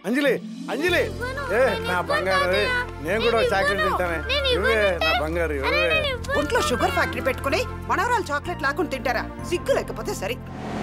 అంజలి అంజలి ఏ నా బంగారు ఏ, నేను కూడా చాక్లెట్ తింటానే ఇవే నా బంగారు ఇవే ఒంట్లో షుగర్ ఫ్యాక్టరీ పెట్టుకుని మనవరాలు చాక్లెట్ లాక్కుని తింటారా సిగ్గు లేకపోతే సరే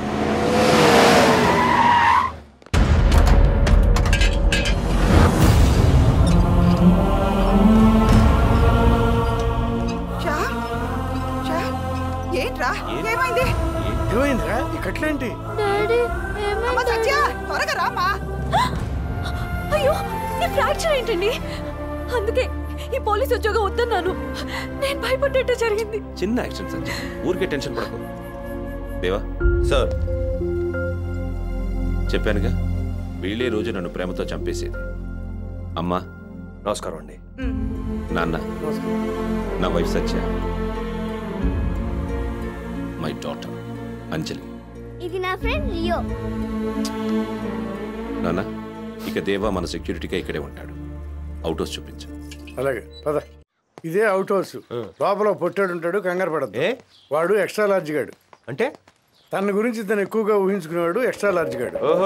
షా, షా, ఏంట్రా ఏమైంది ఏమైందిరా ఈ కట్లేంటి డాడీ అమ్మ సత్య త్వరగా రామా అయ్యో ఈ ఫ్రాక్చర్ ఏంటండి అందుకే ఈ పోలీస్ ఉద్యోగం వద్దన్నాను నేను భయపడ్డట్టు జరిగింది చిన్న యాక్షన్ సంజయ్ ఊరికే టెన్షన్ పడకు దేవా సార్ చెప్పానుగా వీళ్ళే రోజు నన్ను ప్రేమతో చంపేసేది అమ్మా నమస్కారం అండి నాన్న నా wife Satya my daughter Anjali ఇది నా ఫ్రెండ్ లియో నాన్న ఇక దేవా మన సెక్యూరిటీగా ఇక్కడే ఉంటాడు అవుట్ హౌస్ చూపించు అలాగే పద ఇదే అవుట్ హౌస్ లోపల పొట్టాడు ఉంటాడు కంగారు పడద్దు ఏ? వాడు ఎక్స్ట్రా లార్జ్ గాడు అంటే తన గురించి తను ఎక్కువగా ఊహించుకునేవాడు ఎక్స్ట్రా లార్జ్ గాడు ఓహో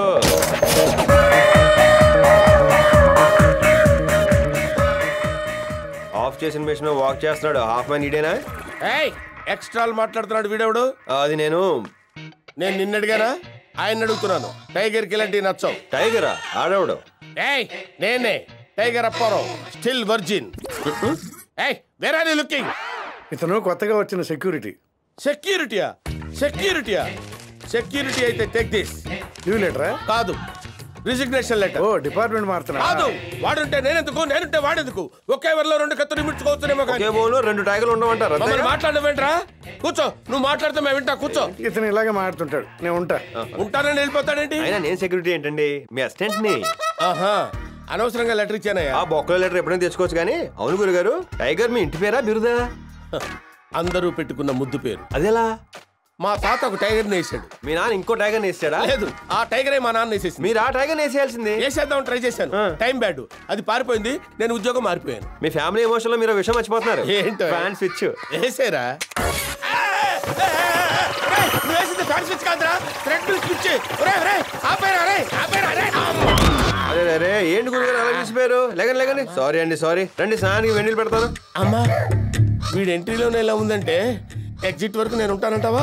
ఆఫ్ చేసిన మెషిన్ వాక్ చేస్తున్నాడు హాఫ్ మ్యాన్ ఇడేనా ఏయ్ ఎక్స్ట్రాలు మాట్లాడుతున్నాడు వీడెవడు అది నేను నేను నిన్న అడిగానా ఆయన అడుగుతున్నాను టైగర్కి ఇలాంటివి నచ్చవు టైగరా ఆడవడు ఏయ్ నేనే టైగర్ అప్పారావు స్టిల్ వర్జిన్ ఏయ్ వేర్ ఆర్ యూ లుకింగ్ ఇతను కొత్తగా వచ్చిన సెక్యూరిటీ సెక్యూరిటీయా సెక్యూరిటీయా సెక్యూరిటీ అయితే టేక్ దిస్ లీవ్ లెటరా కాదు రిజిగ్నేషన్ లెటర్ ఓ డిపార్ట్మెంట్ మారుతున్నా కాదు వాడుంటే నేనెందుకు నేనుంటే వాడెందుకు ఒకే వరలో రెండు కత్తులు మిడ్చుకోవచ్చునేమో కానీ ఒకే బోన్లో రెండు టైగర్లు ఉండమంటారు మమ్మల్ని అంతేగా? మాట్లాడమేంట్రా కూర్చో నువ్వు మాట్లాడితే మేము వింటా కూర్చో ఇతను ఇలాగే మాడుతుంటాడు నేను ఉంటా ఉంటానని వెళ్ళిపోతాడేంటి అయినా నేను సెక్యూరిటీ ఏంటండి మీ అసిస్టెంట్ ని ఆహా అనవసరంగా లెటర్ ఇచ్చానయ్యా ఆ బొక్కల లెటర్ ఎప్పుడైనా తెచ్చుకోవచ్చు కానీ అవును గురుగారు టైగర్ మీ ఇంటి పేరా బిరుదా అందరూ పెట్టుకున్న ముద్దు పేరు అదేలా మా తాత ఒక టైగర్ వేసాడు మీ నాన్న ఇంకో టైగర్ వేసాడా లేదు ఆ టైగరే మా నాన్న వేసేసింది మీరు ఆ టైగర్ వేసేయాల్సింది వేసేద్దాం ట్రై చేశాను ఆ. టైం బ్యాడ్ అది పారిపోయింది నేను ఉద్యోగం మారిపోయాను మీ ఫ్యామిలీ ఎమోషన్ లో మీరు ఆ విషయం మర్చిపోతున్నారు ఏంటో? ఫ్యాన్ స్విచ్ వేసేరా వేసింది ఫ్యాన్ స్విచ్ కాదురా థ్రెడ్ స్విచ్ ఒరే ఒరే ఆపేరా రే ఆపేరా రే అరే అరే ఏంటి గురుగారు అలా తీసిపోయారు లేకండి లేకండి సారీ అండి సారీ రండి స్నానానికి వెన్నీళ్ళు పెడతాను అమ్మా వీడి ఎంట్రీలోనే ఎలా ఉందంటే ఎగ్జిట్ వరకు నేను ఉంటానంటావా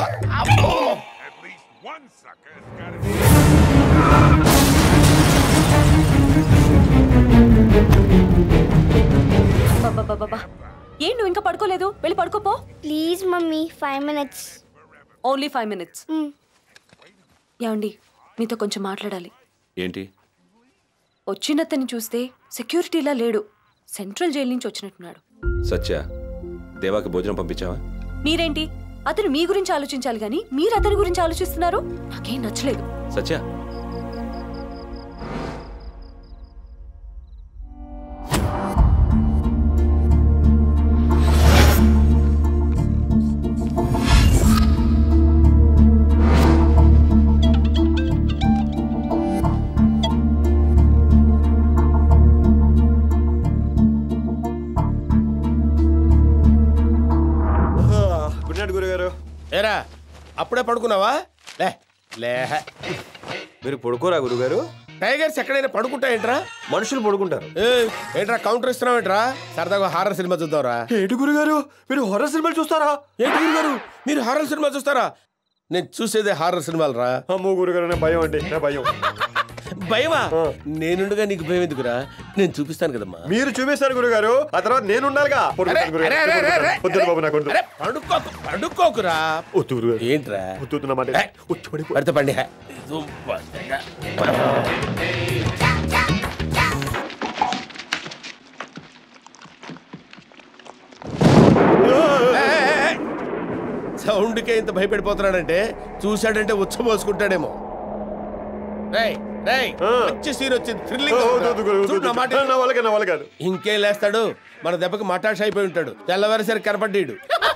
బాబా ఏం నువ్వు ఇంకా పడుకోలేదు వెళ్ళి పడుకోపో please mummy five minutes only five minutes ఏమండి మీతో కొంచెం మాట్లాడాలి ఏంటి వచ్చినతని చూస్తే సెక్యూరిటీలా లేడు సెంట్రల్ జైలు నుంచి వచ్చినట్టున్నాడు సత్య దేవాకి భోజనం పంపించావా మీరేంటి అతను మీ గురించి ఆలోచించాలి కానీ మీరు అతని గురించి ఆలోచిస్తున్నారు నాకేం నచ్చలేదు సత్య గుడ్ నైట్ గురుగారు ఏరా అప్పుడే పడుకున్నావా లే లే మీరు పడుకోరా గురుగారు టైగర్స్ ఎక్కడైనా పడుకుంటాయేంట్రా మనుషులు పడుకుంటారు ఏయ్, ఏంట్రా కౌంటర్ ఇస్తున్నావేంట్రా సరదాగా హారర్ సినిమా చూద్దాంరా ఏంటి గురుగారు మీరు హొర్రర్ సినిమాలు చూస్తారా ఏంటి గారు మీరు హారర్ సినిమా చూస్తారా నేను చూసేదే హారర్ సినిమాలు రా అమ్మో గురుగారు నా భయం అండి నా భయం భయమా నేనుండగా నీకు భయం ఎందుకురా నేను చూపిస్తాను కదమ్మా మీరు చూపిస్తారు గురుగారు ఆ తర్వాత నేను ఉండాలిగా అరే, పడుకుంటాను గురుగారు. అరే, అరే, అరే, అరే, వద్దు బాబు నాకు వద్దు. అరే, పడుకోకు పడుకోకురా వద్దు గురుగారు. ఏంట్రా వద్దు, వద్దు, నా మాట ఏయ్. వద్దు, పడిపో. పడితే పండి దుంపదగా. ఏయ్, ఏయ్, ఏయ్. సౌండ్కే ఇంత భయపడిపోతున్నాడంటే చూశాడంటే ఉచ్చబోసుకుంటాడేమో రేయ్ రేయ్ ఆ. మంచి సీన్ వచ్చింది ఓ, థ్రిల్లింగ్ వద్దు, వద్దు, గురుగారు, చూడు నా వద్దు, మాట వద్దు. నా వల్ల కాదు, నా వల్ల కాదు ఇంకేం లేస్తాడు మన దెబ్బకి మటాష్ అయిపోయి ఉంటాడు తెల్లవారిసరికి కనపడ్డాడు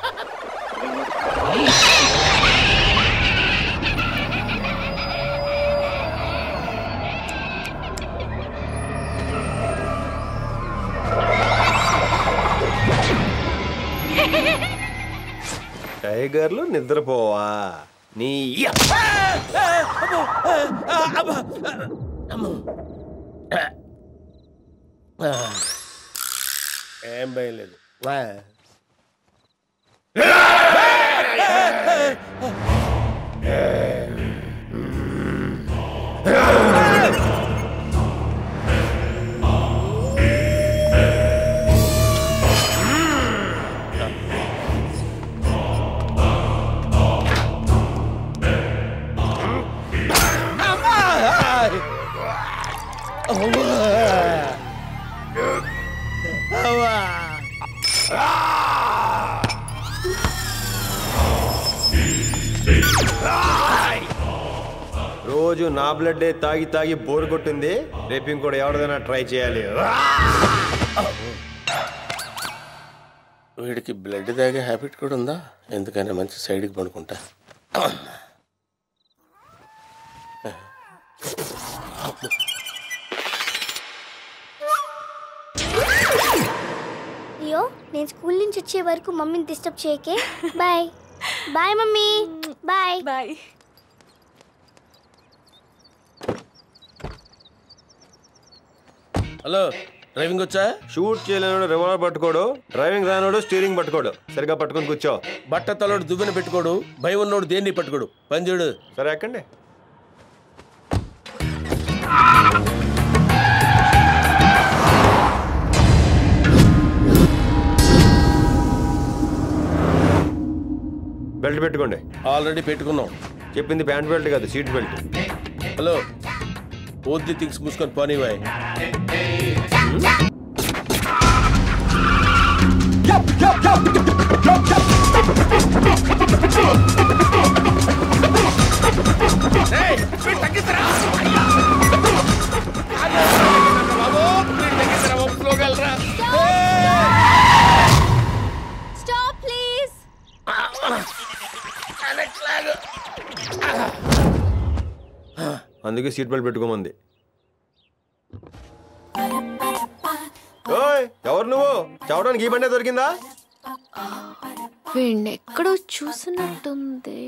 టైగర్లు నిద్రపోవా నీ ఏం భయం లేదు ఆ. రోజు నా బ్లడ్ తాగి తాగి బోర్ కొట్టింది రేపు ఇంకోటి ఎవరిదైనా ట్రై చేయాలి వీడికి బ్లడ్ తాగే హ్యాబిట్ కూడా ఉందా ఎందుకని మంచి సైడ్కి పడుకుంటా అయ్యో నేను స్కూల్ నుంచి వచ్చే వరకు మమ్మీని డిస్టర్బ్ చేయకే bye bye mummy bye bye hello driving వచ్చా షూట్ చేయలేనోడు రివాల్వర్ పట్టుకోడు డ్రైవింగ్ రానోడు స్టీరింగ్ పట్టుకోడు సరిగా పట్టుకొని కూర్చో బట్ట తలోడు దువ్వెన పెట్టుకోడు భయం ఉన్నోడు దేన్ని పట్టుకోడు పని చూడు సరే ఎక్కండి బెల్ట్ పెట్టుకోండి ఆల్రెడీ పెట్టుకున్నాం చెప్పింది ప్యాంట్ బెల్ట్ కాదు సీట్ బెల్ట్ హలో ఓద్ది థింగ్స్ మూసుకొని పోనీవాయ్ స్టాప్ ప్లీజ్ అందుకే సీట్ బెల్ట్ పెట్టుకోమంది ఓయ్ ఎవరు నువ్వు చవడానికి ఈ బండే దొరికిందా వీణ్ణి ఎక్కడో చూసినట్టుంది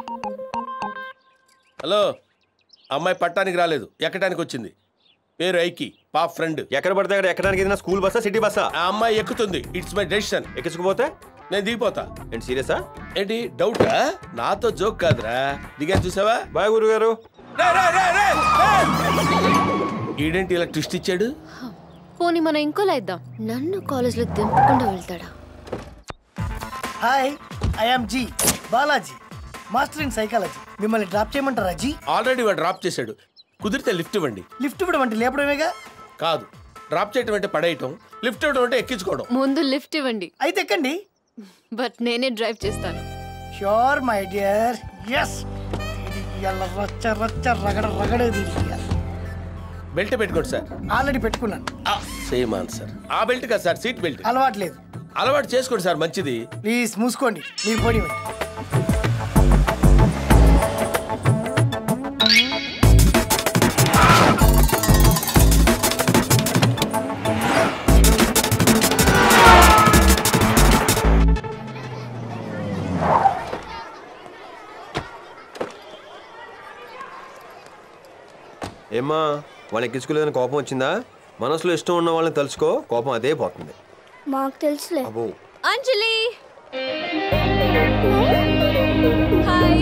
హలో అమ్మాయి పట్టానికి రాలేదు ఎక్కడానికి వచ్చింది పేరు ఐకి పాప ఫ్రెండ్ ఎక్కడ పడితే అక్కడ ఎక్కడానికి ఏదైనా స్కూల్ బస్సా సిటీ బస్సా ఆ అమ్మాయి ఎక్కుతుంది ఇట్స్ మై డెసిషన్ ఎక్కించుకుపోతే నేను దిగిపోతా ఏంటి సీరియసా ఏంటి డౌటా నాతో జోక్ కాదురా దిగా చూసావా బాయ్ గురుగారు రే, రే, రే, రే, రే! ఈడేంటి ఇలా ట్విస్ట్ ఇచ్చాడు పోనీ మనం ఇంకోలా ఇద్దాం నన్ను కాలేజ్లో దింపకుండా వెళ్తాడా hi I'm G Balaji master in psychology మిమ్మల్ని డ్రాప్ చేయమంటారా జీ ఆల్రెడీ వాడు డ్రాప్ చేశాడు కుదిరితే లిఫ్ట్ ఇవ్వండి లిఫ్ట్ ఇవ్వడం అంటే లేపడమేగా కాదు డ్రాప్ చేయటం అంటే పడేయటం లిఫ్ట్ ఇవ్వడం అంటే ఎక్కించుకోవడం ముందు లిఫ్ట్ ఇవ్వండి అయితే ఎక్కండి బట్ నేనే డ్రైవ్ చేస్తాను ష్యూర్ మై డియర్ ఎస్ రచ్చ రచ్చ రగడ రగడేది బెల్ట్ పెట్టుకోండి సార్ ఆల్రెడీ పెట్టుకున్నాను సేమ్ ఆన్సర్ ఆ బెల్ట్ కాదు సార్ సీట్ బెల్ట్ అలవాటు లేదు అలవాటు చేసుకోండి సార్ మంచిది ప్లీజ్ మూసుకోండి మీరు పోనివ్వండి ఏమ్మా వాళ్ళు ఎక్కించుకోలేదని కోపం వచ్చిందా మనసులో ఇష్టం ఉన్న వాళ్ళని తలుచుకో కోపం అదే పోతుంది మాకు తెలుసులే అబ్బో అంజలి హాయ్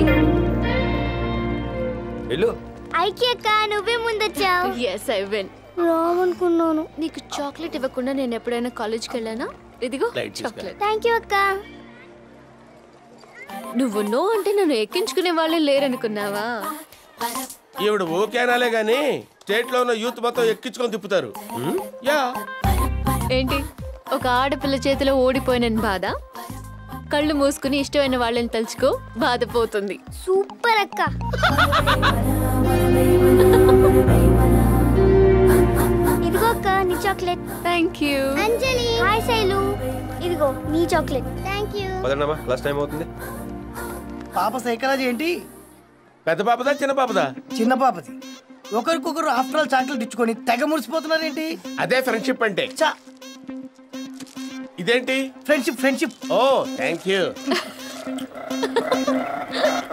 వెళ్ళు ఐకి అక్క నువ్వే ముందొచ్చావు ఎస్ ఐ విన్ రామనుకున్నాను నీకు చాక్లెట్ ఇవ్వకుండా నేను ఎప్పుడైనా కాలేజ్కి వెళ్ళానా ఇదిగో Light తీసుకురా. చాక్లెట్ థ్యాంక్ యూ అక్క నువ్వు నో అంటే నన్ను ఎక్కించుకునే వాళ్ళే లేరనుకున్నావా ఈవిడ ఓకే అనాలే గాని స్టేట్ లో ఉన్న యూత్ మొత్తం ఎక్కించుకొని తిప్పుతారు యా ఏంటి ఒక ఆడపిల్ల చేతిలో ఓడిపోయిన బాధ కళ్ళు మూసుకుని ఇష్టమైన వాళ్ళని తలుచుకో బాధ పోతుంది సూపర్ అక్క ఇదిగో అక్క నీ chocolate thank you Anjali hi Sailu ఇదిగో నీ చాక్లెట్ థ్యాంక్ యూ పదండమ్మా క్లాస్ టైం అవుతుంది పాప సైకాలజీ ఏంటి పెద్ద పాపదా చిన్న పాపదా చిన్న పాపది ఒకరికొకరు ఆఫ్టర్ ఆల్ చాక్లెట్ ఇచ్చుకొని తెగ మురిసిపోతున్నారేంటి అదే ఫ్రెండ్షిప్ అంటే చా ఇదేంటి ఫ్రెండ్షిప్ ఫ్రెండ్షిప్ ఓ థ్యాంక్ యూ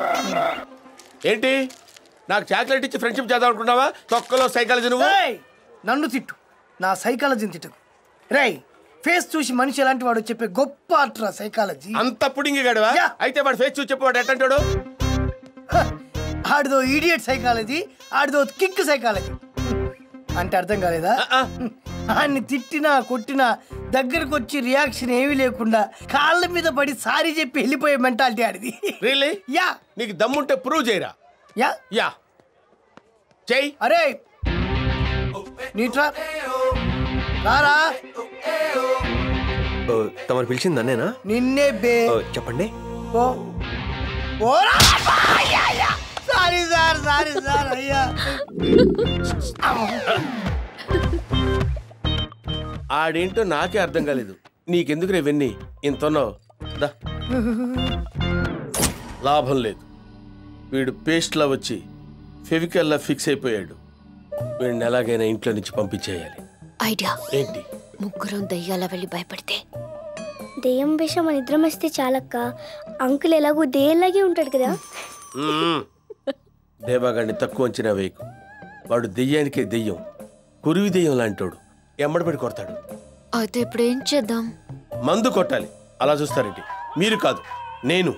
ఏంటి నాకు చాక్లెట్ ఇచ్చి ఫ్రెండ్షిప్ చేద్దాం అనుకున్నావా తొక్కలో సైకాలజీ నువ్వు నన్ను తిట్టు నా సైకాలజీని తిట్టకు రేయ్ ఫేస్ చూసి మనిషి ఎలాంటి వాడు చెప్పే గొప్ప అట్రా సైకాలజీ అంత పుడింగి గడవా యా. అయితే వాడు ఫేస్ చూసి చెప్పవాడు ఎట్టంటాడు హ, ఆడిదో ఈడియట్ సైకాలజీ ఆడిదో కిక్ సైకాలజీ అంటే అర్థం కాలేదా ఆయన్ని తిట్టినా కొట్టినా దగ్గరకు వచ్చి రియాక్షన్ ఏమీ లేకుండా కాళ్ళ మీద పడి సారీ చెప్పి వెళ్ళిపోయే మెంటాలిటీ ఆడిది రియల్లీ యా నీకు దమ్ముంటే ప్రూవ్ చేయరా యా యా చెయ్యి అరే నీట్రా రారా ఓ, తమరు పిలిచింది నన్నేనా నిన్నే బే ఓ, చెప్పండి ఓ ఓరా సారీ సార్ సారీ సార్ అయ్యా ఆడేంటో నాకే అర్థం కాలేదు నీకెందుకు రేవన్నీ ఇంతన్నావు దా లాభం లేదు వీడు పేస్ట్లా వచ్చి ఫెవికల్లా ఫిక్స్ అయిపోయాడు వీడిని ఎలాగైనా ఇంట్లో నుంచి పంపించేయాలి ఐడియా ఏంటి ముగ్గురం దయ్యాల వెళ్ళి భయపడితే దెయ్యం విషయం మన ఇద్దరం వస్తే చాలక్క అంకుల్ ఎలాగో దెయ్యంలాగే ఉంటాడు కదా మ్మ్. దేవాగాడిని తక్కువ అంచనా వేయకు వాడు దెయ్యానికే దెయ్యం కురివి దెయ్యం లాంటోడు ఎమ్మడిపడి కొడతాడు అయితే ఇప్పుడు ఏం చేద్దాం మందు కొట్టాలి అలా చూస్తారేంటి మీరు కాదు నేను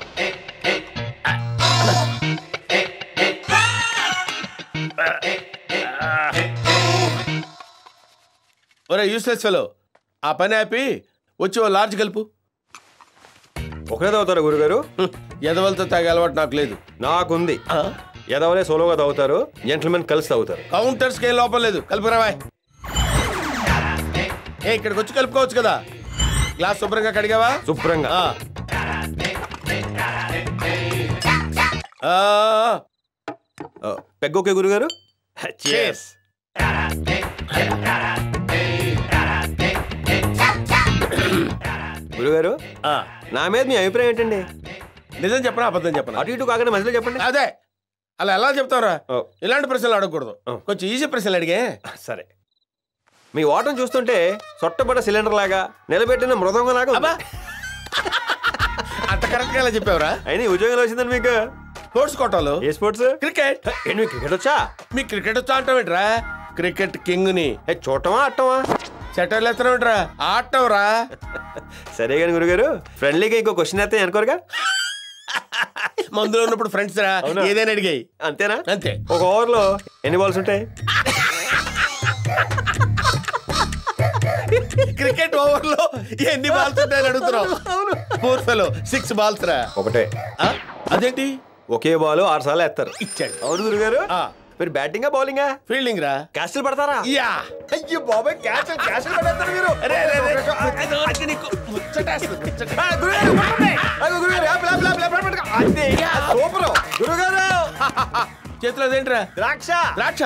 ఒరే యూస్లెస్ ఫెలో ఆ పని ఆపి వచ్చి ఓ లార్జ్ కలుపు ఒకరే తాగుతారా గురుగారు హ్మ్. ఎదవలతో తాగే అలవాటు నాకు లేదు నాకుంది ఎదవలే సోలోగా తాగుతారు జెంటల్మెన్ కలిసి తాగుతారు కౌంటర్ స్కేల్ లోపం లేదు కలుపురావాయ్ ఏ ఇక్కడికి వచ్చి కలుపుకోవచ్చు కదా గ్లాస్ శుభ్రంగా కడిగావా శుభ్రంగా ఆ. ఆ, ఆ, పెగ్గోకే గురుగారు Cheers. గురుగారు ఆ. నా మీద మీ అభిప్రాయం ఏంటండి నిజం చెప్పనా అబద్ధం చెప్పనా అటు ఇటు కాకుండా మధ్యలో చెప్పండి అదే అలా ఎలా చెప్తావురా ఓ. ఇలాంటి ప్రశ్నలు అడగకూడదు ఓ. కొంచెం ఈజీ ప్రశ్నలు అడిగే సరే మీ ఓటం చూస్తుంటే సొట్టబడ్డ సిలిండర్ లాగా నిలబెట్టిన మృదంగం లాగా ఉంది. అబ్బా అంత కరెక్ట్ గా ఎలా చెప్పావురా అయినా ఈ ఉద్యోగంలో వచ్చిందండి మీకు స్పోర్ట్స్ కోటాలు ఏ స్పోర్ట్స్ క్రికెట్ ఏంటి మీకు క్రికెట్ వచ్చా మీ క్రికెట్ వచ్చా అంటావేంట్రా క్రికెట్ కింగ్ ని ఏ చూడటమా ఆడటమా సెటర్లు ఎత్తనవేంట్రా ఆడటంరా సరే కానీ గురుగారు ఫ్రెండ్లీగా ఇంకో క్వశ్చన్ అయితే అనుకోరుగా మందులో ఉన్నప్పుడు ఫ్రెండ్స్ రా అవునా? ఏదైనా అడిగాయి అంతేనా అంతే ఒక ఓవర్లో ఎన్ని బాల్స్ ఉంటాయి క్రికెట్ ఓవర్ లో ఎన్ని బాల్స్ ఉంటాయని అడుగుతున్నావు ఫోర్ ఫెలో సిక్స్ బాల్స్ రా ఒకటే ఆ? అదేంటి ఒకే బాల్ ఆరు సార్లు వేస్తారు ఇచ్చాడు అవును గురుగారు ఆ. మీరు బ్యాటింగా బౌలింగా ఫీల్డింగ్ రా క్యాస్టులు పడతారా యా అయ్యో బాబాయ్ క్యాచ్ క్యాస్టులు పడేస్తారు మీరు అరే, అరే, అరే. అది వరకు నీకు ముచ్చటేస్తుంది, ముచ్చట. ఆ, గురుగారు, పట్టుకోండి. అయ్యో, గురుగారు, యాప్, యాప్, యాప్, యాప్, యాప్, యాప్. అంతే, సూపర్ గురుగారు చేతిలో అదేంట్రా ద్రాక్ష ద్రాక్ష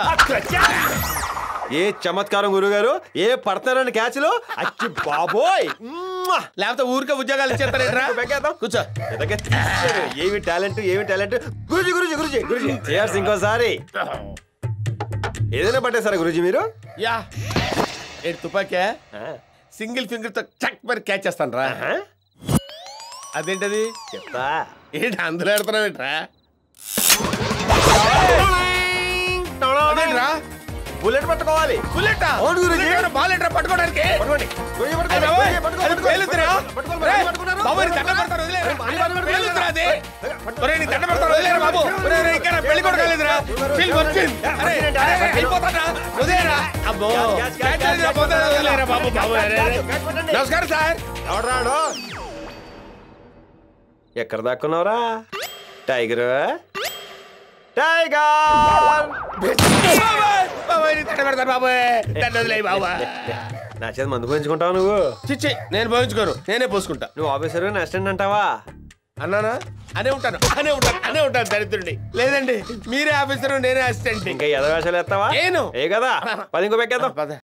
ఏ చమత్కారం గురుగారు ఏ పడతారని క్యాచ్లు అచ్చి బాబోయ్ మ్వా! లేకపోతే ఊరికే ఉద్యోగాలు ఇచ్చేస్తారేంట్రా బెంగేద్దాం. కూర్చో ఎదగ తీశారు. ఏమి టాలెంట్ ఏమి టాలెంట్ గురుజీ గురుజీ గురుజీ గురుజీ చేయాల్సి ఇంకోసారి ఏదైనా పట్టేశారా గురుజీ మీరు యా ఏంటి తుపాకే సింగిల్ ఫింగర్ తో చక్ మరి క్యాచ్ చేస్తాను రా అదేంటది చెప్తా ఏంటి అందులో ఆడుతున్నావేంట్రా అదేంట్రా బుల్లెట్ పట్టుకోవాలి బుల్లెట్ అవును గురూజీ. బాల్ ఎట్రా పట్టుకోవడానికి పట్టుకోండి గురూజీ, అయ్య పట్టుకోండి. బాబోయ్, గురూజీ, పట్టుకో, అది పట్టుకో, పేలుతురా? పట్టుకో, రేయ్, పట్టుకున్నారు. బాబోయ్, నీ దండం పెడతారు, వదిలేరా? పట్టుకో, పట్టుకో, పేలుతురా అది? ఒరేయ్, నీ దండం పెడతారు, వదిలేరా బాబు? ఒరేయ్, ఒరేయ్, ఇంకా నా పెళ్లి కూడా కాలేదురా. Chill, work chill. అరే, అరే, అరే, వెళ్ళిపోతారా? వదిలేరా? అబ్బో, క్యాచ్ చేయలేదురా, పోతారా, వదిలేరా బాబు, బాబు, అరే, అరే. నమస్కారం సార్ ఎవడు రాడు ఎక్కడ దాక్కున్నావురా టైగర్ టైగర్ బాబాయ్, బాబాయ్, నీ దండం పెడతారు బాబాయ్. దండం వదిలేయ్ బాబాయ్. నా చేత మందు పోయించుకుంటావు నువ్వు చిచ్చి నేను పోయించుకోను నేనే పోసుకుంటా నువ్వు ఆఫీసర్ అసిస్టెంట్ అంటావా అన్నానా అనే ఉంటాను అనే ఉంటాను అనే ఉంటాను దరిద్రుడి లేదండి మీరే ఆఫీసర్ నేనే అసిస్టెంట్ ఇంకా ఎదవేషాలు ఎత్తావా ఏను. ఏ కదా పది ఇంకో పెక్కేద్దాం పద